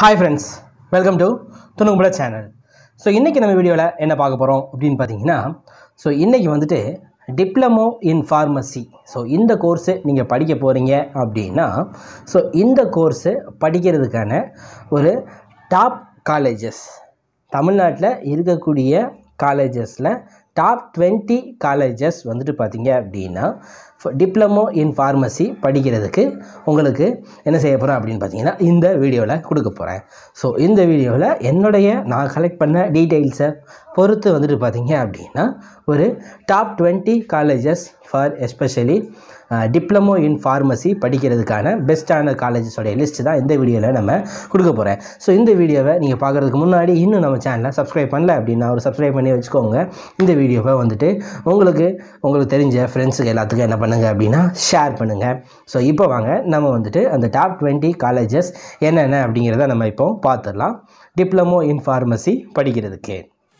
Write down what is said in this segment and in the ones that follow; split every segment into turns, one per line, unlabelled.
hi friends welcome to துணுங்குபட channel so இன்றைக்கி நம்ம வீடியோவில் என்ன பார்க்க போகிறோம் அப்படின்னு பார்த்தீங்கன்னா ஸோ இன்றைக்கி வந்துட்டு டிப்ளமோ இன் ஃபார்மசி ஸோ இந்த கோர்ஸு நீங்கள் படிக்க போகிறீங்க அப்படின்னா ஸோ இந்த கோர்ஸு படிக்கிறதுக்கான ஒரு டாப் காலேஜஸ் தமிழ்நாட்டில் இருக்கக்கூடிய காலேஜஸில் டாப் 20 காலேஜஸ் வந்துட்டு பார்த்தீங்க அப்படின்னா டிப்ளமோ இன் ஃபார்மசி படிக்கிறதுக்கு உங்களுக்கு என்ன செய்ய போகிறேன் அப்படின்னு பார்த்தீங்கன்னா இந்த வீடியோவில் கொடுக்க போகிறேன் ஸோ இந்த வீடியோவில் என்னுடைய நான் கலெக்ட் பண்ண டீட்டெயில்ஸை பொறுத்து வந்துட்டு பார்த்தீங்க அப்படின்னா ஒரு top 20 colleges for especially diploma in pharmacy படிக்கிறதுக்கான பெஸ்ட்டான காலேஜஸோடைய லிஸ்ட் தான் இந்த வீடியோவில் நம்ம கொடுக்க போகிறேன் ஸோ இந்த வீடியோவை நீங்கள் பார்க்குறதுக்கு முன்னாடி இன்னும் நம்ம சேனலை சப்ஸ்கிரைப் பண்ணல அப்படின்னா ஒரு சப்ஸ்கிரைப் பண்ணி வச்சுக்கோங்க இந்த வீடியோவை வந்துட்டு உங்களுக்கு உங்களுக்கு தெரிஞ்ச ஃப்ரெண்ட்ஸுக்கு எல்லாத்துக்கும் என்ன பண்ணுங்கள் அப்படின்னா ஷேர் பண்ணுங்கள் ஸோ இப்போ வாங்க நம்ம வந்துட்டு அந்த டாப் 20 காலேஜஸ் என்னென்ன அப்படிங்கிறத நம்ம இப்போ பார்த்துடலாம் டிப்ளமோ இன் ஃபார்மசி படிக்கிறதுக்கு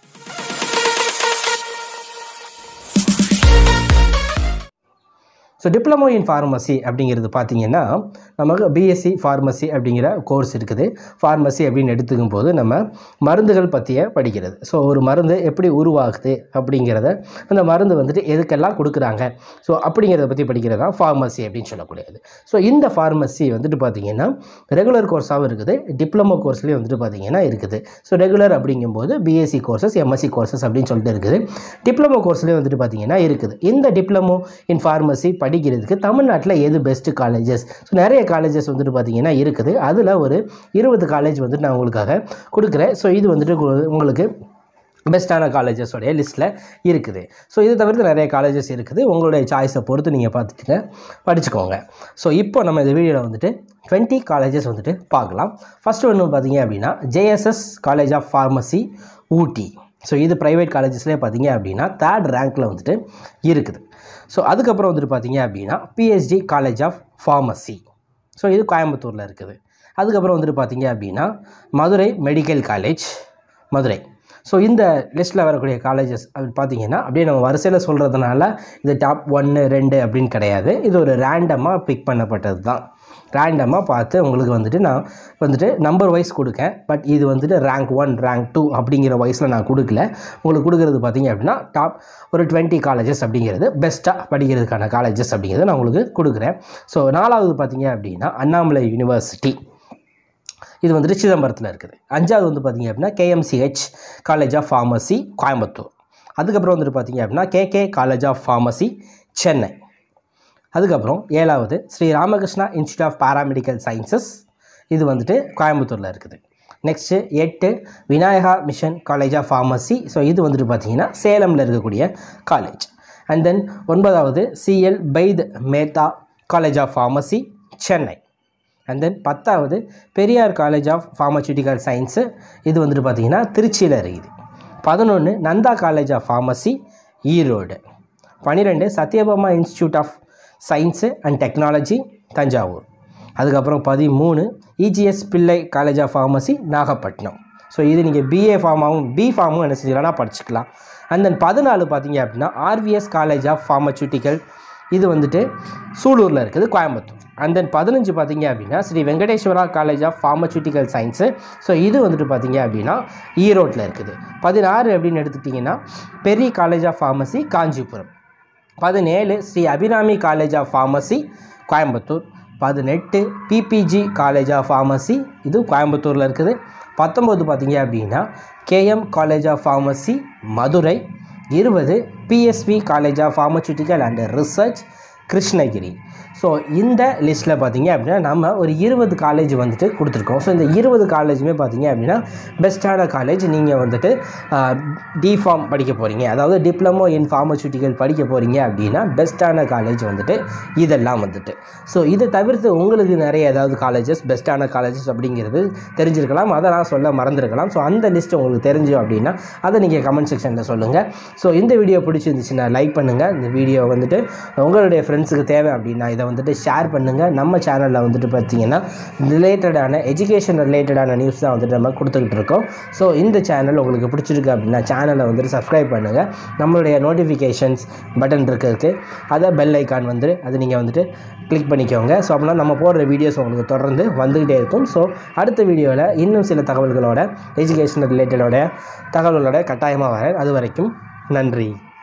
ஸோ டிப்ளமோ இன் ஃபார்மசி அப்படிங்கிறது பார்த்தீங்கன்னா நமக்கு பிஎஸ்சி ஃபார்மசி அப்படிங்கிற கோர்ஸ் இருக்குது ஃபார்மசி அப்படின்னு எடுத்துக்கும் போது நம்ம மருந்துகள் பற்றிய படிக்கிறது ஸோ ஒரு மருந்து எப்படி உருவாகுது அப்படிங்கிறத அந்த மருந்து வந்துட்டு எதுக்கெல்லாம் கொடுக்குறாங்க ஸோ அப்படிங்கிறத பற்றி படிக்கிறது தான் ஃபார்மசி அப்படின்னு சொல்லக்கூடியது ஸோ இந்த ஃபார்மசி வந்துட்டு பார்த்தீங்கன்னா ரெகுலர் கோர்ஸாகவும் இருக்குது டிப்ளமோ கோர்ஸ்லேயும் வந்துட்டு பார்த்தீங்கன்னா இருக்குது ஸோ ரெகுலர் அப்படிங்கும்போது பிஎஸ்சி கோர்சஸ் எம்எஸ்சி கோர்சஸ் அப்படின்னு சொல்லிட்டு இருக்குது டிப்ளமோ கோர்ஸ்லேயும் வந்துட்டு பார்த்தீங்கன்னா இருக்குது இந்த டிப்ளமோ இன் ஃபார்மசி படிக்கிறதுக்கு தமிழ்நாட்டில் எது பெஸ்ட்டு காலேஜஸ் ஸோ நிறைய காலேஜஸ் வந்துட்டு பார்த்தீங்கன்னா இருக்குது அதில் ஒரு இருபது காலேஜ் வந்துட்டு நான் உங்களுக்காக கொடுக்குறேன் ஸோ இது வந்துட்டு உங்க- உங்களுக்கு பெஸ்ட்டான காலேஜஸோடைய லிஸ்ட்டில் இருக்குது ஸோ இது தவிர்த்து நிறைய காலேஜஸ் இருக்குது உங்களுடைய சாய்ஸை பொறுத்து நீங்கள் பார்த்துட்டுங்க படிச்சுக்கோங்க ஸோ இப்போ நம்ம இந்த வீடியோவில் வந்துட்டு 20 காலேஜஸ் வந்துட்டு பார்க்கலாம் ஃபஸ்ட்டு ஒன்று பார்த்தீங்க அப்படின்னா JSS college of pharmacy Ooty so இது ப்ரைவேட் காலேஜஸ்லேயே பார்த்தீங்க அப்படின்னா தேர்ட் ரேங்க்கில் வந்துட்டு இருக்குது ஸோ அதுக்கப்புறம் வந்துட்டு பார்த்தீங்க அப்படின்னா PSD college of pharmacy so இது கோயம்புத்தூரில் இருக்குது அதுக்கப்புறம் வந்துட்டு பார்த்தீங்க அப்படின்னா Madurai medical college Madurai so இந்த லிஸ்ட்டில் வரக்கூடிய காலேஜஸ் அப்படி பார்த்தீங்கன்னா அப்படியே நம்ம வரிசையில் சொல்கிறதுனால இது டாப் ஒன்று ரெண்டு அப்படின்னு கிடையாது இது ஒரு ரேண்டமாக பிக் பண்ணப்பட்டது தான் ரேண்டமாக பார்த்து உங்களுக்கு வந்துட்டு நான் வந்துட்டு நம்பர் வைஸ் கொடுக்கேன் பட் இது வந்துட்டு ரேங்க் ஒன் ரேங்க் டூ அப்படிங்கிற வைஸில் நான் கொடுக்கல உங்களுக்கு கொடுக்குறது பார்த்தீங்க அப்படின்னா டாப் ஒரு 20 காலேஜஸ் அப்படிங்கிறது பெஸ்ட்டாக படிக்கிறதுக்கான காலேஜஸ் அப்படிங்கிறத நான் உங்களுக்கு கொடுக்குறேன் ஸோ நாலாவது பார்த்தீங்க அப்படின்னா அண்ணாமலை யூனிவர்சிட்டி இது வந்துட்டு சிதம்பரத்தில் இருக்குது அஞ்சாவது வந்து பார்த்தீங்க அப்படின்னா KMCH college of pharmacy Coimbatore அதுக்கப்புறம் வந்துட்டு பார்த்தீங்க அப்படின்னா KK college of pharmacy Chennai அதுக்கப்புறம் ஏழாவது Sri Ramakrishna institute of paramedical sciences இது வந்துட்டு கோயம்புத்தூரில் இருக்குது நெக்ஸ்ட்டு எட்டு Vinayaka mission college of pharmacy so இது வந்துட்டு பார்த்தீங்கன்னா சேலமில் இருக்கக்கூடிய காலேஜ் அண்ட் தென் ஒன்பதாவது CL Baid Mehta college of pharmacy Chennai and then பத்தாவது Periyar college of pharmaceutical science இது வந்துட்டு பார்த்தீங்கன்னா திருச்சியில் இருக்குது பதினொன்று Nanda college of pharmacy Erode பன்னிரெண்டு Sathyabama institute of science and technology Thanjavur அதுக்கப்புறம் பதிமூணு EGS Pillai college of pharmacy Nagapattinam so இது நீங்கள் பிஏ ஃபார்மாகவும் பி ஃபார்மும் என்ன செஞ்சலாம் படிச்சுக்கலாம் அண்ட் தென் பதினாலு பார்த்தீங்க அப்படின்னா ஆர்விஎஸ் காலேஜ் ஆஃப் ஃபார்மசூட்டிக்கல் இது வந்துட்டு சூலூரில் இருக்குது கோயம்புத்தூர் அண்ட் தென் பதினஞ்சு பார்த்தீங்க அப்படின்னா Sri Venkateswara college of pharmaceutical science so இது வந்துட்டு பார்த்தீங்க அப்படின்னா ஈரோட்டில் இருக்குது பதினாறு அப்படின்னு எடுத்துக்கிட்டிங்கன்னா பெரிய காலேஜ் ஆஃப் ஃபார்மசி காஞ்சிபுரம் பதினேழு Sri Abirami college of pharmacy Coimbatore பதினெட்டு பிபிஜி காலேஜ் ஆஃப் ஃபார்மசி இது கோயம்புத்தூரில் இருக்குது பத்தொம்போது பார்த்தீங்க அப்படின்னா KM college of pharmacy Madurai இருபது PSV college of pharmaceutical and research Krishnagiri so இந்த லிஸ்ட்டில் பார்த்தீங்க அப்படின்னா நம்ம ஒரு இருபது காலேஜ் வந்துட்டு கொடுத்துருக்கோம் ஸோ இந்த இருபது காலேஜுமே பார்த்தீங்க அப்படின்னா பெஸ்ட்டான காலேஜ் நீங்கள் வந்துட்டு டிஃபார்ம் படிக்க போகிறீங்க அதாவது டிப்ளமோ இன் ஃபார்மசூட்டிக்கல் படிக்க போகிறீங்க அப்படின்னா பெஸ்ட்டான காலேஜ் வந்துட்டு இதெல்லாம் வந்துட்டு ஸோ இதை தவிர்த்து உங்களுக்கு நிறைய ஏதாவது காலேஜஸ் பெஸ்ட்டான காலேஜஸ் அப்படிங்கிறது தெரிஞ்சிருக்கலாம் அதை நான் சொல்ல மறந்துருக்கலாம் ஸோ அந்த லிஸ்ட் உங்களுக்கு தெரிஞ்சு அப்படின்னா அதை நீங்கள் கமெண்ட் செக்ஷனில் சொல்லுங்கள் ஸோ இந்த வீடியோ பிடிச்சிருந்துச்சுன்னா லைக் பண்ணுங்கள் இந்த வீடியோ வந்துட்டு உங்களுடைய ஃப்ரெண்ட்ஸுக்கு தேவை அப்படின்னா இதை வந்துட்டு ஷேர் பண்ணுங்கள் நம்ம சேனலில் வந்துட்டு பார்த்தீங்கன்னா ரிலேட்டடான எஜுகேஷன் ரிலேட்டடான நியூஸ் தான் வந்துட்டு நம்ம கொடுத்துக்கிட்டு இருக்கோம் ஸோ இந்த சேனல் உங்களுக்கு பிடிச்சிருக்கு அப்படின்னா சேனலை வந்துட்டு சப்ஸ்கிரைப் பண்ணுங்கள் நம்மளுடைய நோட்டிஃபிகேஷன்ஸ் பட்டன் இருக்கிறதுக்கு அதை பெல் ஐக்கான் வந்து அது நீங்கள் வந்துட்டு கிளிக் பண்ணிக்கோங்க ஸோ அப்படின்னா நம்ம போடுற வீடியோஸ் உங்களுக்கு தொடர்ந்து வந்துக்கிட்டே இருக்கும் ஸோ அடுத்த வீடியோவில் இன்னும் சில தகவல்களோட எஜுகேஷன் ரிலேட்டடோட தகவல்களோட கட்டாயமாக வரேன் அது வரைக்கும் நன்றி